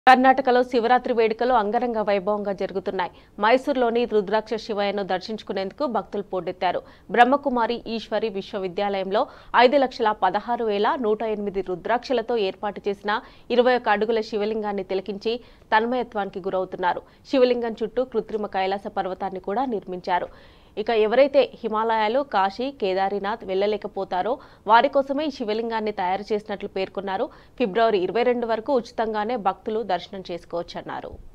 కర్ణాటకలో శివరాత్రి వేడుకలు అంగరంగ వైభవంగా జరుగుతున్నాయి మైసూరులోని రుద్రాక్ష శివయ్యను దర్శించుకునేందుకు భక్తులు పోటెత్తారు బ్రహ్మకుమారి ఈశ్వరి విశ్వవిద్యాలయంలో ఐదు లక్షల పదహారు వేల నూట ఎనిమిది రుద్రాక్షలతో ఏర్పాటు చేసిన ఇరవై ఒక్క అడుగుల శివలింగాన్ని తిలకించి తన్మయత్వానికి గురవుతున్నారు శివలింగం చుట్టూ కృత్రిమ కైలాస పర్వతాన్ని కూడా నిర్మించారు ఇక ఎవరైతే హిమాలయాలు కాశీ కేదారినాథ్ వెళ్ళలేకపోతారో వారి కోసమే ఈ శివలింగాన్ని తయారు చేసినట్లు పేర్కొన్నారు ఫిబ్రవరి ఇరవై రెండు వరకు ఉచితంగానే భక్తులు దర్శనం చేసుకోవచ్చన్నారు